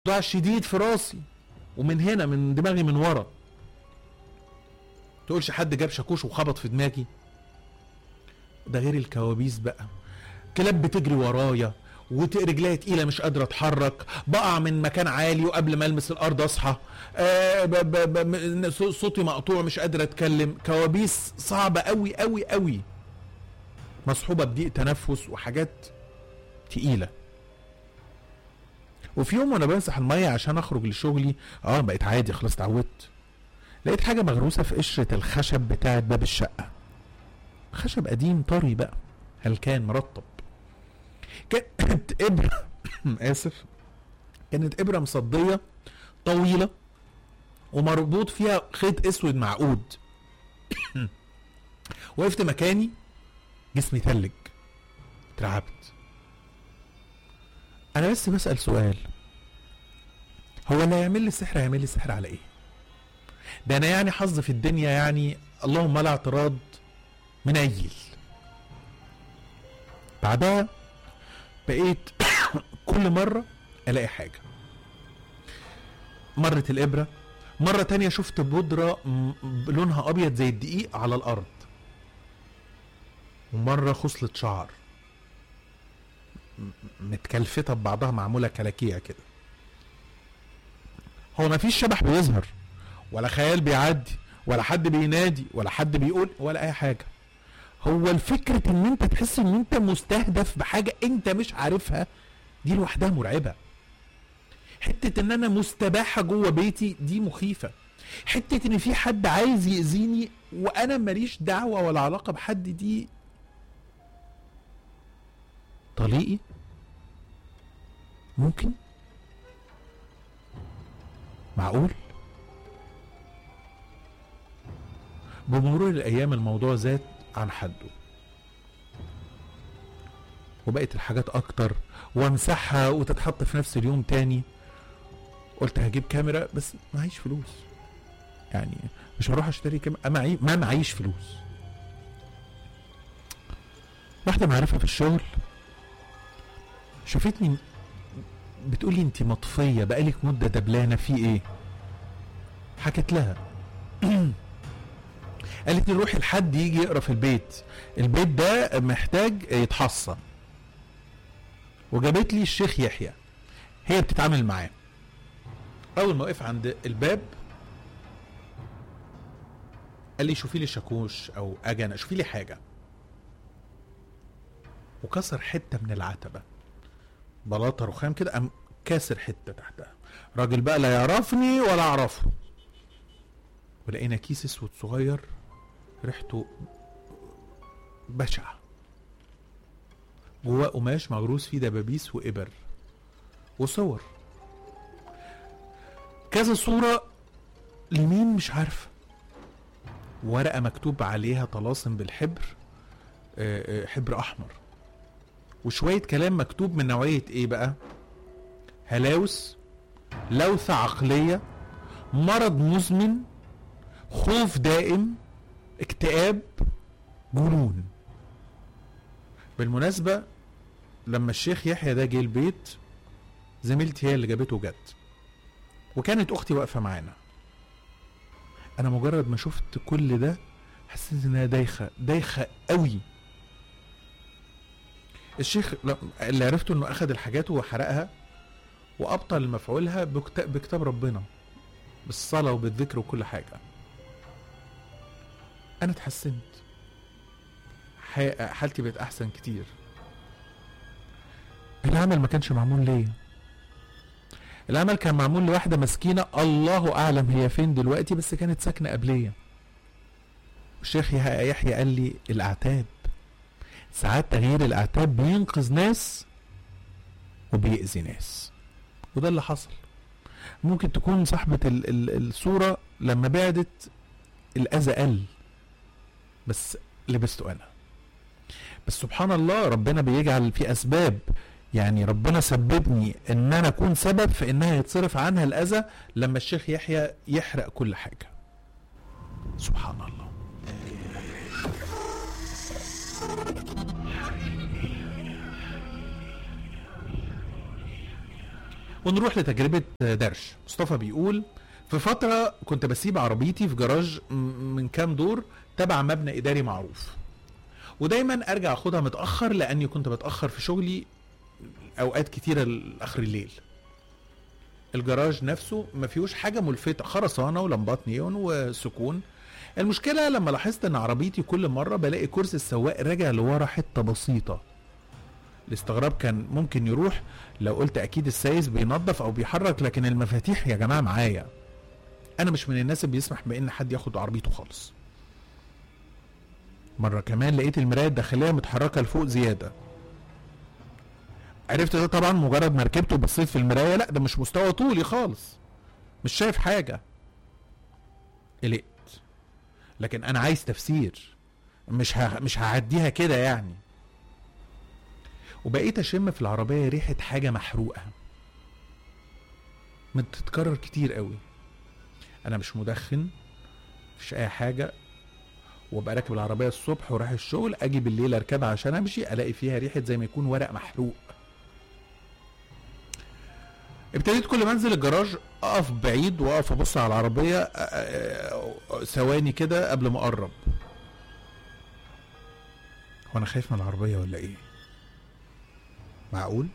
صداع شديد في راسي ومن هنا من دماغي من ورا تقولش حد جاب شاكوش وخبط في دماغي ده غير الكوابيس بقى كلاب بتجري ورايا ورجليا تقيله مش قادره اتحرك بقع من مكان عالي وقبل ما المس الارض اصحى آه ب ب ب صوتي مقطوع مش قادره اتكلم كوابيس صعبه قوي قوي قوي مصحوبه بضيق تنفس وحاجات تقيله وفي يوم وانا بمسح الميه عشان اخرج لشغلي اه بقيت عادي خلاص اتعودت لقيت حاجه مغروسه في قشره الخشب بتاعه باب الشقه خشب قديم طري بقى هلكان مرطب كانت ابره اسف كانت ابره مصديه طويله ومربوط فيها خيط اسود معقود وقفت مكاني جسمي تلج اترعبت انا بس بسال سؤال هو اللي هيعمل لي السحر هيعمل لي السحر على ايه ده انا يعني حظ في الدنيا يعني اللهم لا اعتراض منيل بعدها بقيت كل مرة الاقي حاجة مرت الابرة مرة تانية شفت بودرة لونها ابيض زي الدقيق على الارض ومرة خصلة شعر متكلفتة ببعضها معمولة كلاكيع كده هو مفيش شبح بيظهر ولا خيال بيعدي ولا حد بينادي ولا حد بيقول ولا اي حاجه هو الفكرة ان انت تحس ان انت مستهدف بحاجة انت مش عارفها دي لوحدها مرعبة حتة ان انا مستباحة جوه بيتي دي مخيفة حتة ان في حد عايز يأذيني وانا ماليش دعوة ولا علاقة بحد دي طليقي ممكن معقول بمرور الايام الموضوع زاد عن حده وبقت الحاجات اكتر وامسحها وتتحط في نفس اليوم تاني قلت هجيب كاميرا بس معيش فلوس يعني مش هروح اشتري كاميرا معي ما معيش فلوس واحده معرفه في الشغل شافتني بتقولي انت مطفيه بقالك مده دبلانه في ايه حكت لها قالت لي روحي لحد يجي يقرا في البيت البيت ده محتاج يتحصن وجابت لي الشيخ يحيى هي بتتعامل معاه اول ما وقف عند الباب قال لي شوفي لي شاكوش او اجنه شوفي لي حاجه وكسر حته من العتبه بلاطه رخام كده قام كاسر حته تحتها راجل بقى لا يعرفني ولا اعرفه ولقينا كيس اسود صغير ريحته بشعة جواه قماش مغروس فيه دبابيس وإبر وصور كذا صورة لمين مش عارفة ورقة مكتوب عليها طلاسم بالحبر حبر أحمر وشوية كلام مكتوب من نوعية إيه بقى هلاوس لوثة عقلية مرض مزمن خوف دائم اكتئاب جنون بالمناسبة لما الشيخ يحيى ده جه البيت زميلتي هي اللي جابته جت وكانت اختي واقفة معانا انا مجرد ما شفت كل ده حسيت انها دايخة دايخة قوي الشيخ اللي عرفته انه اخذ الحاجات وحرقها وابطل مفعولها بكتاب ربنا بالصلاة وبالذكر وكل حاجة انا اتحسنت حالتي بقت احسن كتير العمل ما كانش معمول ليا العمل كان معمول لواحده مسكينه الله اعلم هي فين دلوقتي بس كانت ساكنه قبليه الشيخ يحيى قال لي الاعتاب ساعات تغيير الاعتاب بينقذ ناس وبيأذي ناس وده اللي حصل ممكن تكون صاحبة ال ال الصورة لما بعدت الأذى قل بس لبسته انا بس سبحان الله ربنا بيجعل في اسباب يعني ربنا سببني ان انا اكون سبب في انها يتصرف عنها الاذى لما الشيخ يحيى يحرق كل حاجه سبحان الله ونروح لتجربة درش مصطفى بيقول في فترة كنت بسيب عربيتي في جراج م- من كام دور تبع مبنى إداري معروف ودايما أرجع أخدها متأخر لأني كنت بتأخر في شغلي أوقات كتيرة لآخر الليل الجراج نفسه ما فيهوش حاجة ملفتة خرسانة ولمبات نيون وسكون المشكلة لما لاحظت ان عربيتي كل مرة بلاقي كرسي السواق راجع لورا حتة بسيطة الاستغراب كان ممكن يروح لو قلت اكيد السايس بينظف او بيحرك لكن المفاتيح يا جماعة معايا انا مش من الناس اللي بيسمح بان حد ياخد عربيته خالص مرة كمان لقيت المراية الداخلية متحركة لفوق زيادة عرفت ده طبعا مجرد ما ركبت وبصيت في المراية لا ده مش مستوى طولي خالص مش شايف حاجة قلقت لكن انا عايز تفسير مش ه... مش هعديها كده يعني وبقيت اشم في العربيه ريحه حاجه محروقه بتتكرر كتير قوي انا مش مدخن مفيش اي حاجه وابقى راكب العربيه الصبح ورايح الشغل اجي بالليل اركبها عشان امشي الاقي فيها ريحه زي ما يكون ورق محروق ابتديت كل ما انزل الجراج اقف بعيد واقف ابص على العربيه آه، آه، ثواني كده قبل ما اقرب هو انا خايف من العربيه ولا ايه معقول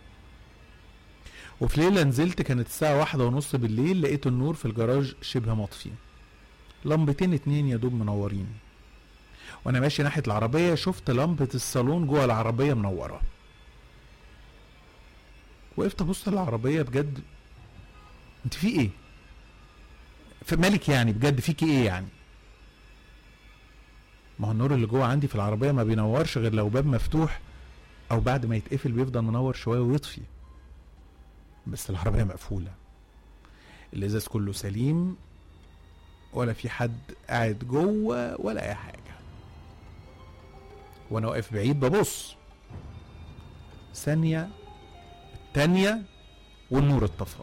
وفي ليله نزلت كانت الساعه واحدة ونص بالليل لقيت النور في الجراج شبه مطفي لمبتين اتنين يا دوب منورين وانا ماشي ناحيه العربيه شفت لمبه الصالون جوه العربيه منوره وقفت ابص للعربيه بجد انت في ايه في مالك يعني بجد فيكي ايه يعني ما هو النور اللي جوه عندي في العربيه ما بينورش غير لو باب مفتوح او بعد ما يتقفل بيفضل منور شويه ويطفي بس العربيه مقفوله الازاز كله سليم ولا في حد قاعد جوه ولا اي حاجه وانا واقف بعيد ببص ثانيه تانية والنور اتطفى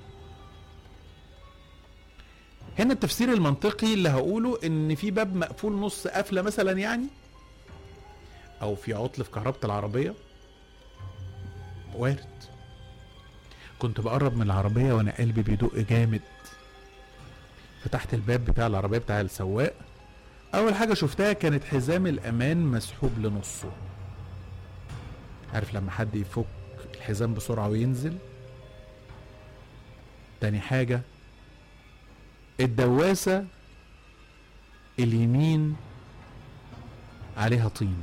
هنا التفسير المنطقي اللي هقوله ان في باب مقفول نص قفله مثلا يعني او في عطل في كهربة العربية وارد كنت بقرب من العربية وانا قلبي بيدق جامد فتحت الباب بتاع العربية بتاع السواق اول حاجة شفتها كانت حزام الامان مسحوب لنصه عارف لما حد يفك الحزام بسرعة وينزل تاني حاجة الدواسة اليمين عليها طين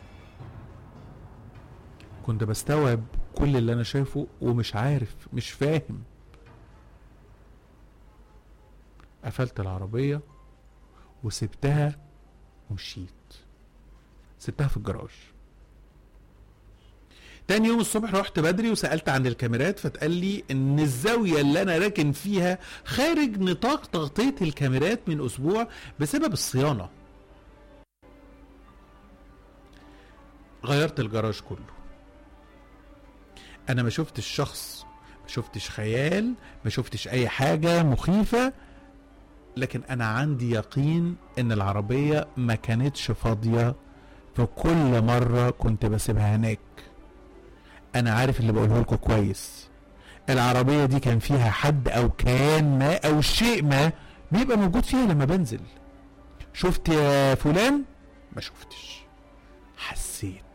كنت بستوعب كل اللي انا شايفه ومش عارف مش فاهم قفلت العربية وسبتها ومشيت سبتها في الجراج تاني يوم الصبح رحت بدري وسألت عن الكاميرات فتقال لي ان الزاوية اللي انا راكن فيها خارج نطاق تغطية الكاميرات من اسبوع بسبب الصيانة غيرت الجراج كله انا ما شفتش شخص ما شفتش خيال ما شفتش اي حاجة مخيفة لكن انا عندي يقين ان العربية ما كانتش فاضية فكل مرة كنت بسيبها هناك انا عارف اللي بقوله لكم كويس العربية دي كان فيها حد او كان ما او شيء ما بيبقى موجود فيها لما بنزل شفت يا فلان ما شفتش حسيت